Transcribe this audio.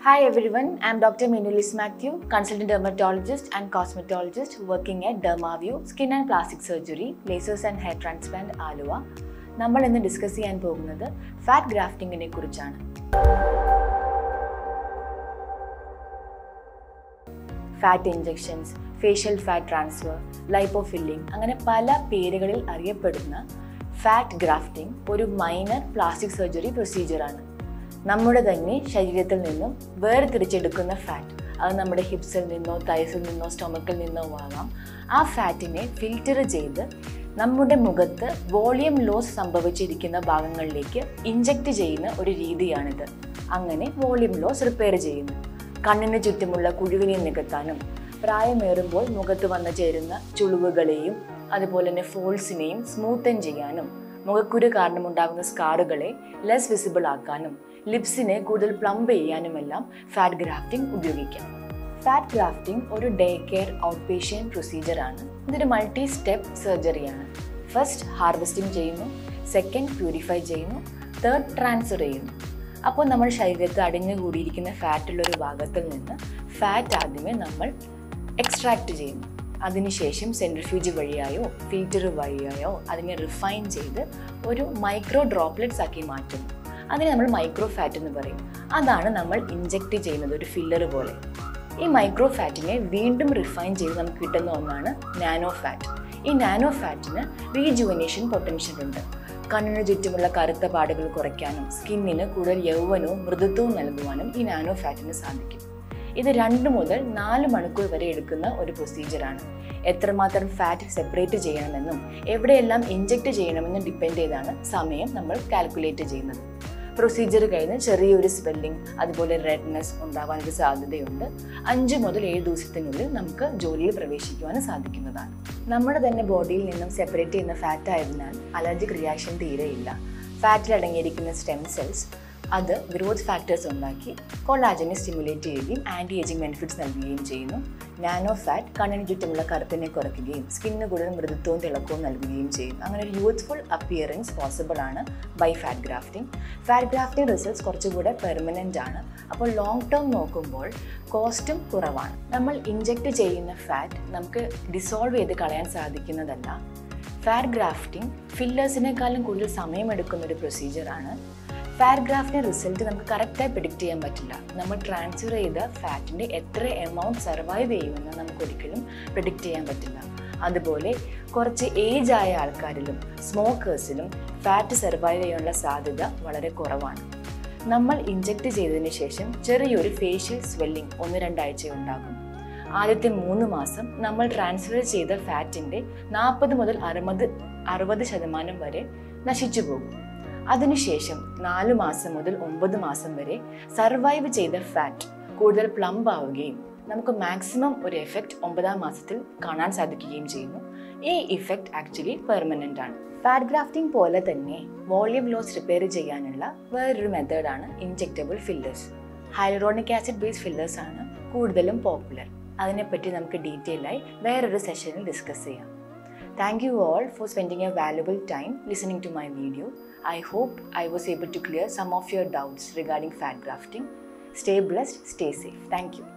Hi everyone, I'm Dr. Minulis Matthew, consultant dermatologist and cosmetologist working at Dermaview Skin and Plastic Surgery, Lasers and Hair Transplant, Aluva നമ്മൾ ഇന്ന് discuss ചെയ്യാൻ പോകുന്നത് fat ഗ്രാഫ്റ്റിങ്ങിനെ കുറിച്ചാണ് fat injections facial fat transfer lipofilling അങ്ങനെ പല പേരുകളിൽ അറിയപ്പെടുന്ന ഫാറ്റ് ഗ്രാഫ്റ്റിംഗ് ഒരു മൈനർ പ്ലാസ്റ്റിക് സർജറി പ്രൊസീജിയറാണ് നമ്മുടെ തന്നെ ശരീരത്തിൽ നിന്നും വേർതിരിച്ചെടുക്കുന്ന ഫാറ്റ് അത് നമ്മുടെ ഹിപ്സിൽ നിന്നോ തൈസിൽ നിന്നോ സ്റ്റൊമക്കിൽ നിന്നോ ആവാം ആ ഫാറ്റിനെ ഫിൽറ്റർ ചെയ്ത് നമ്മുടെ മുഖത്ത് വോളിയം ലോസ് സംഭവിച്ചിരിക്കുന്ന ഭാഗങ്ങളിലേക്ക് ഇഞ്ചക്ട് ചെയ്യുന്ന ഒരു രീതിയാണിത് അങ്ങനെ വോളിയം ലോസ് റിപ്പയർ ചെയ്യുന്നു കണ്ണിന് ചുറ്റുമുള്ള കുഴിവിനെ നികത്താനും പ്രായമേറുമ്പോൾ മുഖത്ത് വന്നു ചേരുന്ന ചുളിവുകളെയും അതുപോലെ തന്നെ ഫോൾസിനെയും സ്മൂത്തൻ ചെയ്യാനും മുഖക്കുരു കാരണമുണ്ടാകുന്ന സ്കാറുകളെ ലെസ് വിസിബിൾ ആക്കാനും ലിപ്സിനെ കൂടുതൽ പ്ലംബ് ചെയ്യാനുമെല്ലാം ഫാറ്റ് ഗ്രാഫ്റ്റിംഗ് ഉപയോഗിക്കാം ഫാറ്റ് ഗ്രാഫ്റ്റിംഗ് ഒരു ഡേ കെയർ ഔട്ട് പേഷ്യൻ പ്രൊസീജിയറാണ് ഇതൊരു മൾട്ടി സ്റ്റെപ്പ് സർജറിയാണ് ഫസ്റ്റ് ഹാർവെസ്റ്റിംഗ് ചെയ്യുന്നു സെക്കൻഡ് പ്യൂരിഫൈ ചെയ്യുന്നു തേർഡ് ട്രാൻസ്ഫർ ചെയ്യുന്നു അപ്പോൾ നമ്മൾ ശരീരത്തിൽ അടിഞ്ഞുകൂടിയിരിക്കുന്ന ഫാറ്റുള്ള ഒരു ഭാഗത്തിൽ നിന്ന് ഫാറ്റ് ആദ്യമേ നമ്മൾ എക്സ്ട്രാക്ട് ചെയ്യുന്നു അതിനുശേഷം സെൻട്രിഫ്യൂജ് വഴിയായോ ഫിൽറ്റർ വഴിയായോ അതിനെ റിഫൈൻ ചെയ്ത് ഒരു മൈക്രോ ഡ്രോപ്ലെറ്റ്സ് ആക്കി മാറ്റുന്നു അതിനെ നമ്മൾ മൈക്രോ ഫാറ്റ് എന്ന് പറയും അതാണ് നമ്മൾ ഇഞ്ചെക്ട് ചെയ്യുന്നത് ഒരു ഫില്ലർ പോലെ ഈ മൈക്രോ ഫാറ്റിനെ വീണ്ടും റിഫൈൻ ചെയ്ത് നമുക്ക് കിട്ടുന്ന ഒന്നാണ് നാനോ ഫാറ്റ് ഈ നാനോ ഫാറ്റിന് റീജുവനേഷൻ പൊട്ടൻഷ്യൽ ഉണ്ട് കണ്ണിന് ചുറ്റുമുള്ള കറുത്ത പാടുകൾ കുറയ്ക്കാനും സ്കിന്നിന് കൂടുതൽ യൗവനവും മൃദുത്വവും നൽകുവാനും ഈ നാനോ ഫാറ്റിന് സാധിക്കും ഇത് രണ്ട് മുതൽ നാല് മണിക്കൂർ വരെ എടുക്കുന്ന ഒരു പ്രൊസീജിയറാണ് എത്രമാത്രം ഫാറ്റ് സെപ്പറേറ്റ് ചെയ്യണമെന്നും എവിടെയെല്ലാം ഇഞ്ചെക്ട് ചെയ്യണമെന്നും ഡിപ്പെൻഡ് ചെയ്താണ് സമയം നമ്മൾ കാൽക്കുലേറ്റ് ചെയ്യുന്നത് പ്രൊസീജിയർ കഴിഞ്ഞ് ചെറിയൊരു സ്വെല്ലിംഗ് അതുപോലെ റെഡ്നെസ് ഉണ്ടാവാനൊരു സാധ്യതയുണ്ട് അഞ്ച് മുതൽ ഏഴ് ദിവസത്തിനുള്ളിൽ നമുക്ക് ജോലിയിൽ പ്രവേശിക്കുവാനും സാധിക്കുന്നതാണ് നമ്മുടെ തന്നെ ബോഡിയിൽ നിന്നും സെപ്പറേറ്റ് ചെയ്യുന്ന ഫാറ്റ് ആയതിനാൽ അലർജിക് റിയാക്ഷൻ തീരെയില്ല ഫാറ്റിൽ അടങ്ങിയിരിക്കുന്ന സ്റ്റെം സെൽസ് അത് ഗ്രോത്ത് ഫാക്ടേഴ്സ് ഉണ്ടാക്കി കൊളാജനെ സ്റ്റിമുലേറ്റ് ചെയ്യുകയും ആൻറ്റി ഏജിങ് ബെനിഫിറ്റ്സ് നൽകുകയും ചെയ്യുന്നു നാനോ ഫാറ്റ് കണ്ണിന് ചുറ്റുമുള്ള കറുപ്പിനെ കുറയ്ക്കുകയും സ്കിന്നിന് കൂടുതൽ മൃദുത്വവും തിളക്കവും നൽകുകയും ചെയ്യുന്നു അങ്ങനെ ഒരു യൂത്ത്ഫുൾ അപ്പിയറൻസ് പോസിബിൾ ആണ് by fat grafting fat grafting results കുറച്ചുകൂടെ പെർമനൻ്റ് ആണ് അപ്പോൾ ലോങ് ടേം നോക്കുമ്പോൾ കോസ്റ്റും കുറവാണ് നമ്മൾ ഇഞ്ചെക്ട് ചെയ്യുന്ന ഫാറ്റ് നമുക്ക് ഡിസോൾവ് ചെയ്ത് കളയാൻ സാധിക്കുന്നതല്ല ഫാറ്റ് ഗ്രാഫ്റ്റിംഗ് ഫില്ലേഴ്സിനേക്കാളും കൂടുതൽ സമയമെടുക്കുന്ന ഒരു പ്രൊസീജിയറാണ് ഫാറ്റ് ഗ്രാഫിൻ്റെ റിസൾട്ട് നമുക്ക് കറക്റ്റായി പ്രിഡിക്റ്റ് ചെയ്യാൻ പറ്റില്ല നമ്മൾ ട്രാൻസ്ഫർ ചെയ്ത ഫാറ്റിൻ്റെ എത്ര എമൗണ്ട് സർവൈവ് ചെയ്യുമെന്ന് നമുക്ക് ഒരിക്കലും പ്രിഡിക്റ്റ് ചെയ്യാൻ പറ്റില്ല അതുപോലെ കുറച്ച് ഏജ് ആയ ആൾക്കാരിലും സ്മോക്കേഴ്സിലും ഫാറ്റ് സർവൈവ് ചെയ്യാനുള്ള സാധ്യത വളരെ കുറവാണ് നമ്മൾ ഇഞ്ചെക്ട് ചെയ്തതിന് ശേഷം ചെറിയൊരു ഫേഷ്യൽ സ്വെല്ലിംഗ് ഒന്ന് രണ്ടാഴ്ച ഉണ്ടാകും ആദ്യത്തെ മൂന്ന് മാസം നമ്മൾ ട്രാൻസ്ഫർ ചെയ്ത ഫാറ്റിൻ്റെ നാൽപ്പത് മുതൽ അറുപത് അറുപത് ശതമാനം വരെ നശിച്ചു പോകും അതിനുശേഷം നാല് മാസം മുതൽ ഒമ്പത് മാസം വരെ സർവൈവ് ചെയ്ത ഫാറ്റ് കൂടുതൽ പ്ലംബ് ആവുകയും നമുക്ക് മാക്സിമം ഒരു എഫക്റ്റ് ഒമ്പതാം മാസത്തിൽ കാണാൻ സാധിക്കുകയും ചെയ്യുന്നു ഈ ഇഫക്റ്റ് ആക്ച്വലി പെർമനൻ്റ് ആണ് ഫാറ്റ് ഗ്രാഫ്റ്റിംഗ് പോലെ തന്നെ വോളിയം ലോസ് റിപ്പയർ ചെയ്യാനുള്ള വേറൊരു മെത്തേഡാണ് injectable fillers hyaluronic acid based fillers ആണ് കൂടുതലും പോപ്പുലർ അതിനെപ്പറ്റി നമുക്ക് ഡീറ്റെയിൽ ആയി വേറൊരു സെഷനിൽ ഡിസ്കസ് ചെയ്യാം Thank you all for spending your valuable time listening to my video. I hope I was able to clear some of your doubts regarding fat grafting. Stay blessed, stay safe. Thank you.